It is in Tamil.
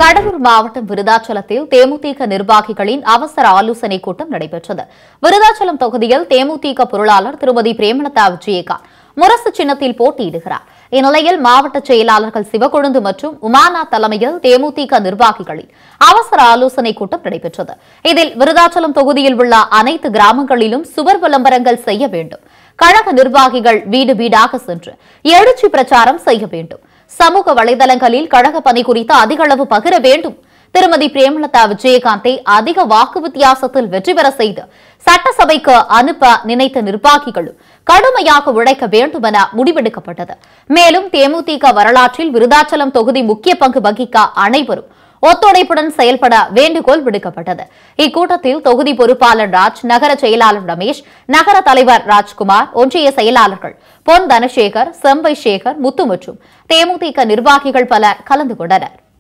கடலூர் மாவட்டம் விருதாச்சலத்தில் தேமுதிக நிர்வாகிகளின் அவசர ஆலோசனை கூட்டம் நடைபெற்றது விருதாச்சலம் தொகுதியில் தேமுதிக பொருளாளர் திருமதி பிரேமலதா விஜயகாந்த் முரசு சின்னத்தில் போட்டியிடுகிறார் இந்நிலையில் மாவட்ட செயலாளர்கள் சிவக்கொழுந்து மற்றும் உமானா தலைமையில் தேமுதிக நிர்வாகிகளின் அவசர ஆலோசனை கூட்டம் நடைபெற்றது இதில் விருதாச்சலம் தொகுதியில் உள்ள அனைத்து கிராமங்களிலும் சுவர் விளம்பரங்கள் செய்ய வேண்டும் கழக நிர்வாகிகள் வீடு வீடாக சென்று எழுச்சி பிரச்சாரம் செய்ய வேண்டும் சமூக வலைதளங்களில் கழக பணி குறித்து அதிக அளவு பகிர வேண்டும் திருமதி பிரேமலதா விஜயகாந்தை அதிக வாக்கு வித்தியாசத்தில் வெற்றி பெற செய்து சட்டசபைக்கு அனுப்ப நினைத்த நிர்வாகிகளும் கடுமையாக உழைக்க வேண்டும் என முடிவெடுக்கப்பட்டது மேலும் தேமுதிக வரலாற்றில் விருதாச்சலம் தொகுதி முக்கிய பங்கு வகிக்க அனைவரும் ஒத்துழைப்புடன் செயல்பட வேண்டுகோள் விடுக்கப்பட்டது இக்கூட்டத்தில் தொகுதி பொறுப்பாளர் ராஜ் நகர செயலாளர் ரமேஷ் நகர தலைவர் ராஜ்குமார் ஒன்றிய செயலாளர்கள் பொன் தனசேகர் செம்பை சேகர் முத்து மற்றும் தேமுதிக நிர்வாகிகள் பலர் கலந்து கொண்டனர்